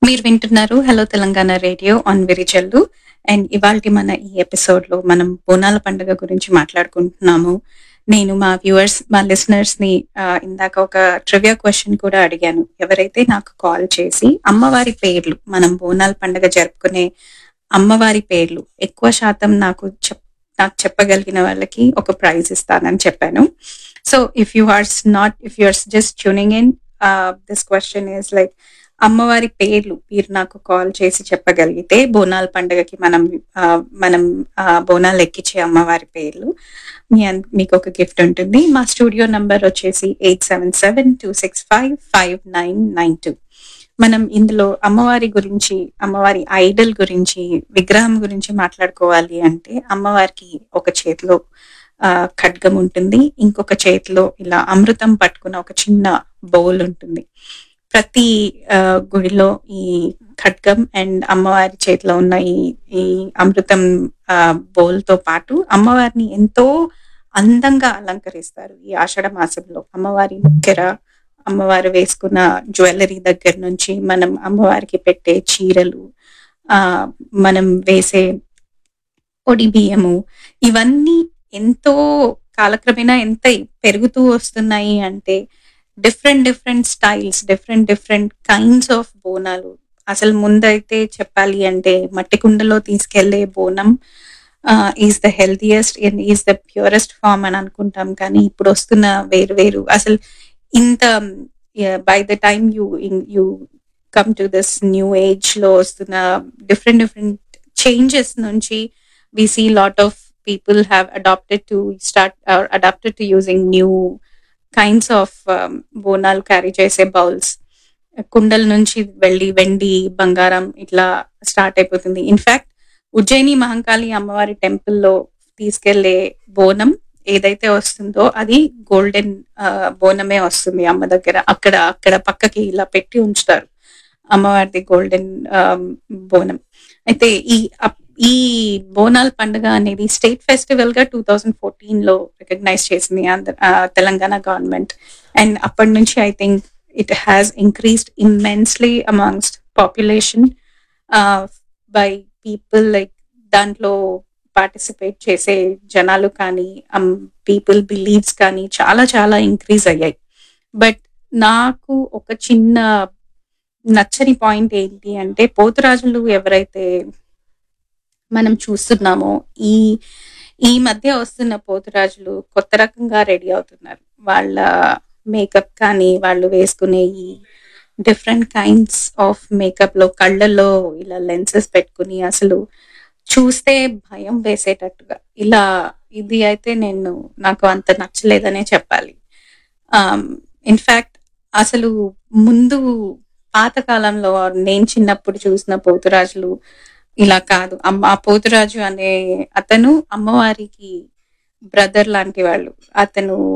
మీరు వింటున్నారు hello Telangana radio on Virijallu and ఇవాళ మన ఈ ఎపిసోడ్ లో మనం బోనాల పండుగ గురించి మాట్లాడుకుంటున్నాము నేను మా వ్యూవర్స్ మా లిసనర్స్ ని ఆ, ఇందాక ఒక ట్రివియా క్వశ్చన్ కూడా అడిగాను ఎవరైతే నాకు కాల్ చేసి అమ్మవారి పేర్లు మనం బోనాల పండుగ జరుపుకునే అమ్మవారి పేర్లు ఎక్కువ శాతం నాకు చెప్ నాకు చెప్పగలిగిన వాళ్ళకి ఒక ప్రైజ్ ఇస్తానని చెప్పాను so if you are not if you are just tuning in this question is like అమ్మవారి పేర్లు మీరు నాకు కాల్ చేసి చెప్పగలిగితే బోనాల పండుగకి మనం ఆ, మనం ఆ, బోనాలు ఎక్కించే అమ్మవారి పేర్లు మీ అన్- మీకు ఒక గిఫ్ట్ ఉంటుంది మా స్టూడియో నంబర్ వచ్చేసి eight seven seven two six five five nine nine two మనం ఇందులో అమ్మవారి గురించి అమ్మవారి ఐడల్ గురించి విగ్రహం గురించి మాట్లాడుకోవాలి అంటే అమ్మవారికి ఒక చేతిలో ఆ, ఖడ్గం ఉంటుంది ఇంకొక చేతిలో ఇలా అమృతం పట్టుకున్న ఒక చిన్న బౌల్ ఉంటుంది ప్రతి ఆ, గుడిలో ఈ ఖడ్గం అండ్ అమ్మవారి చేతిలో ఉన్న ఈ ఈ అమృతం బౌల్ తో పాటు అమ్మవారిని ఎంతో అందంగా అలంకరిస్తారు ఈ ఆషాఢ మాసంలో అమ్మవారి ముక్కెర అమ్మవారు వేసుకున్న జ్యువెలరీ దగ్గర నుంచి మనం అమ్మవారికి పెట్టే చీరలు ఆ మనం వేసే పొడి బియ్యము ఇవన్నీ ఎంతో కాలక్రమేణా ఎంత పెరుగుతూ వస్తున్నాయి అంటే different different styles different different kinds of Bonalu అసలు ముందైతే చెప్పాలి అంటే మట్టి కుండలో తీసుకెళ్లే బోనం is the healthiest is the purest form అని అనుకుంటాం కానీ ఇప్పుడు వస్తున్న వేరు వేరు అసలు ఇంత by the time you you come to this new age లో వస్తున్న డిఫరెంట్ డిఫరెంట్ చేంజెస్ నుంచి we see lot of people have adopted to start or adapted to using new kinds of um, Bonalu carry చేసే bowls కుండల నుంచి వెళ్ళి వెండి బంగారం ఇట్లా స్టార్ట్ అయిపోతుంది ఇన్ఫాక్ట్ ఉజ్జయిని మహంకాళి అమ్మవారి టెంపుల్లో తీసుకెళ్లే బోనం ఏదైతే వస్తుందో అది గోల్డెన్ బోనమే వస్తుంది అమ్మ దగ్గర అక్కడ అక్కడ పక్కకి ఇలా పెట్టి ఉంచుతారు అమ్మవారిది గోల్డెన్ బోనం అయితే ఈ అప్- ఈ బోనాల్ పండుగ అనేది స్టేట్ ఫెస్టివల్ గా టూ థౌజండ్ ఫోర్టీన్ లో రికగ్నైజ్ చేసింది ఆంధ్ర ఆ, తెలంగాణ గవర్నమెంట్ అండ్ అప్పటి నుంచి I think it has increased immensely amongst population by people like దాంట్లో పార్టిసిపేట్ చేసే జనాలు కానీ పీపుల్ బిలీవ్స్ కానీ చాలా చాలా ఇంక్రీజ్ అయ్యాయి బట్ నాకు ఒక చిన్న నచ్చని పాయింట్ ఏంటి అంటే పోతురాజులు ఎవరైతే మనం చూస్తున్నామో ఈ ఈ మధ్య వస్తున్న పోతురాజులు కొత్త రకంగా రెడీ అవుతున్నారు వాళ్ళ మేకప్ కానీ వాళ్ళు వేసుకునే ఈ డిఫరెంట్ కైండ్స్ ఆఫ్ మేకప్ లో కళ్ళల్లో ఇలా లెన్సెస్ పెట్టుకుని అసలు చూస్తే భయం వేసేటట్టుగా ఇలా ఇది అయితే నేను నాకు అంత నచ్చలేదనే చెప్పాలి ఇన్ఫాక్ట్ అసలు ముందు పాతకాలంలో నేను చిన్నప్పుడు చూసిన పోతురాజులు ఇలా కాదు అమ్మ ఆ పోతురాజు అనే అతను అమ్మవారికి బ్రదర్ లాంటి వాళ్ళు అతను